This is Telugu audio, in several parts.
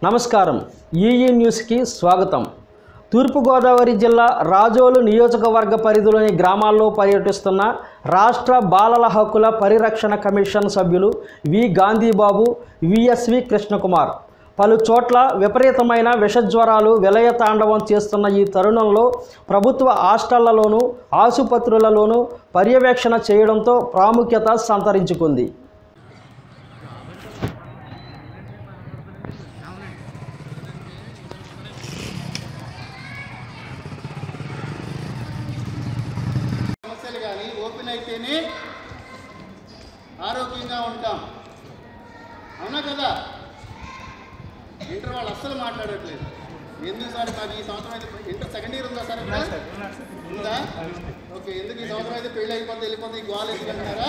నమస్కారం ఈఈ న్యూస్కి స్వాగతం తూర్పుగోదావరి జిల్లా రాజోలు నియోజకవర్గ పరిధిలోని గ్రామాల్లో పర్యటిస్తున్న రాష్ట్ర బాలల హక్కుల పరిరక్షణ కమిషన్ సభ్యులు వి గాంధీబాబు విఎస్వి కృష్ణకుమార్ పలు చోట్ల విపరీతమైన విషజ్వరాలు విలయ తాండవం చేస్తున్న ఈ తరుణంలో ప్రభుత్వ హాస్టళ్లలోనూ ఆసుపత్రులలోనూ పర్యవేక్షణ చేయడంతో ప్రాముఖ్యత సంతరించుకుంది సమస్యలు కానీ ఓపెన్ అయితేనే ఆరోగ్యంగా ఉంటాం అవునా కదా ఇంటర్ వాళ్ళు అస్సలు మాట్లాడట్లేదు ఎందుకు సార్ మాకు ఈ సంవత్సరం అయితే ఇంటర్ సెకండ్ ఇయర్ ఉందా సార్ ఇక్కడ ఉందా ఓకే ఎందుకు ఈ సంవత్సరం అయితే పెళ్ళి అయిపోతే వెళ్ళిపోతే ఈ గోల్ ఎందుకంటున్నారా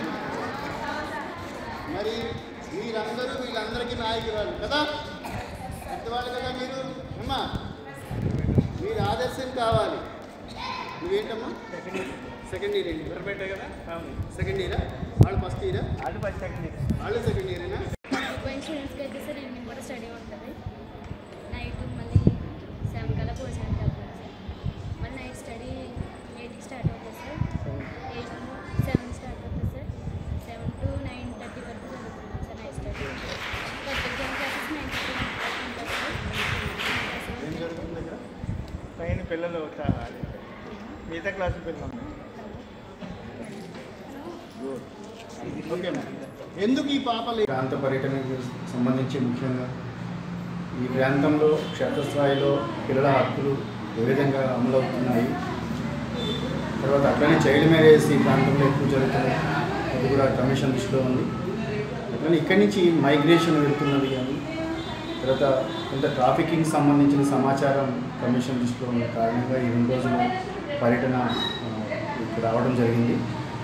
మరి మీరందరూ వీళ్ళందరికీ నాయకురాలు కదా పెద్దవాళ్ళు కదా మీరు అమ్మా మీరు ఆదర్శం కావాలి నువ్వేంటమ్మా సెకండ్ ఇయర్ ఏంటి సెకండ్ ఇయరా వాళ్ళు ఫస్ట్ ఇయరా వాళ్ళు సెకండ్ ఇయరేనా పోయిన స్టూడెంట్స్కి అయితే సార్ ఈవినింగ్ కూడా స్టడీ ఉంటుంది నైట్ మళ్ళీ సెవెన్ కల్లా భోజనానికి వెళ్తాం సార్ మళ్ళీ నైట్ స్టడీ ఎయిట్కి స్టార్ట్ అవుతుంది సార్ ఎయిట్ సెవెన్ స్టార్ట్ అవుతుంది sir seven to nine thirty వరకు జరుగుతుంది sir night study first exam classes nine thirty ఏం జరుగుతుంది దగ్గర పైన పిల్లలు చా- మిగతా క్లాసు పిల్లలు ఓకే ఎందుకు ఈ పాపలు ప్రాంత పర్యటనకు సంబంధించి ముఖ్యంగా ఈ ప్రాంతంలో క్షేత్రస్థాయిలో పిల్లల హక్కులు ఏ విధంగా అమలు అవుతున్నాయి తర్వాత అట్లనే చైల్డ్ మ్యారేజ్ ఈ ప్రాంతంలో ఎక్కువ జరుగుతుంది అది కూడా కమిషన్ దృష్టిలో ఉంది అట్లనే ఇక్కడి నుంచి మైగ్రేషన్ వెళ్తున్నది కానీ తర్వాత కొంత ట్రాఫికింగ్ సంబంధించిన సమాచారం కమిషన్ దృష్టిలో ఉన్న కారణంగా ఈ రెండు రోజులు పర్యటన ఆ, ఇక్కడ రావడం జరిగింది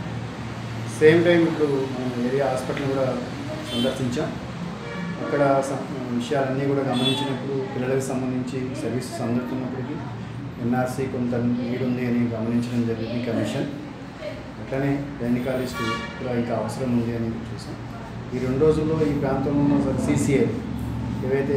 సేమ్ టైం ఇప్పుడు మనం ఏరియా హాస్పిటల్ కూడా సందర్శించాం అక్కడ స- విషయాలన్నీ కూడా గమనించినప్పుడు పిల్లలకు సంబంధించి సర్వీసెస్ అందుతున్నప్పటికీ ఎన్ఆర్సీ కొంత నీడ్ ఉంది అని గమనించడం జరిగింది కమిషన్ అట్లనే గైనకాలజిస్ట్ కూడా ఇంకా అవసరం ఉంది అని చూసాం ఈ రెండు రోజుల్లో ఈ ప్రాంతంలో ఉన్న సీసీఏ ఏవైతే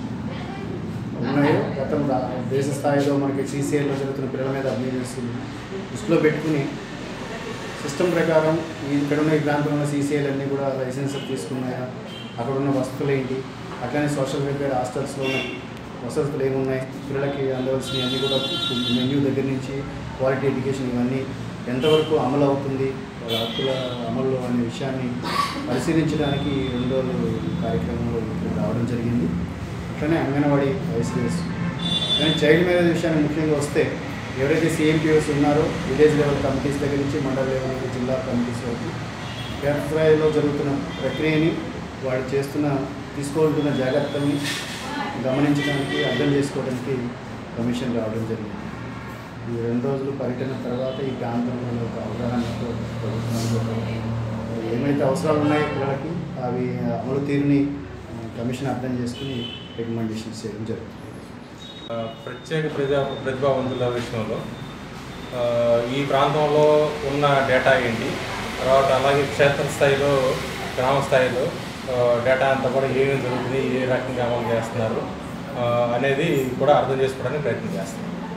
ఉన్నాయో గతం రా- దేశ స్థాయిలో మనకి సీసీఏలో జరుగుతున్న పిల్లల మీద అబ్యూజెస్ దృష్టిలో పెట్టుకుని సిస్టమ్ ప్రకారం ఈ ఇక్కడ ఉన్న ఈ ప్రాంతంలో ఉన్న సీసీఐలు అన్నీ కూడా లైసెన్స్ తీసుకున్నాయా అక్కడ ఉన్న వసతులు ఏంటి అట్లనే సోషల్ వెల్ఫేర్ హాస్టల్స్లో ఉన్న వసతులు ఏమున్నాయి పిల్లలకి అందవలసినవి అన్నీ కూడా మెన్యూ దగ్గర నుంచి క్వాలిటీ ఎడ్యుకేషన్ ఇవన్నీ ఎంతవరకు అమలు అవుతుంది వాళ్ళ హక్కుల అమలు అనే విషయాన్ని పరిశీలించడానికి ఈ రెండు రోజులు ఈ కార్యక్రమంలో ఇక్కడికి రావడం జరిగింది అట్లనే అంగన్వాడీ ఐసీఎస్ కానీ చైల్డ్ మ్యారేజ్ విషయాన్ని ముఖ్యంగా వస్తే ఎవరైతే సిఎంపిఓస్ ఉన్నారో విలేజ్ లెవెల్ కమిటీస్ దగ్గర నుంచి మండల లెవెల్ నుంచి జిల్లా కమిటీస్ వరకు క్షేత్రస్థాయిలో జరుగుతున్న ప్రక్రియని వాళ్ళు చేస్తున్న తీసుకోవాల్సిన జాగ్రత్తల్ని గమనించడానికి అర్థం చేసుకోవడానికి కమిషన్ రావడం జరిగింది ఈ రెండు రోజులు పర్యటన తర్వాత ఈ ప్రాంతంలో ఒక అవగాహనతో ప్రభుత్వానికి ఒక ఏమైతే అవసరాలు ఉన్నాయో పిల్లలకి అవి అమలు తీరుని ఆ, కమిషన్ అర్థం చేసుకుని రికమెండేషన్స్ చేయడం జరుగుతుంది ఆ, ప్రత్యేక ప్రజా ప్రతిభావంతుల విషయంలో ఆ, ఈ ప్రాంతంలో ఉన్న డేటా ఏంటి తర్వాత అలాగే క్షేత్రస్థాయిలో గ్రామ స్థాయిలో ఆ, డేటా అంతా కూడా ఏమేమి జరుగుతుంది ఏ రకంగా అమలు చేస్తున్నారు ఆ, అనేది కూడా అర్థం చేసుకోవడానికి ప్రయత్నం చేస్తున్నాం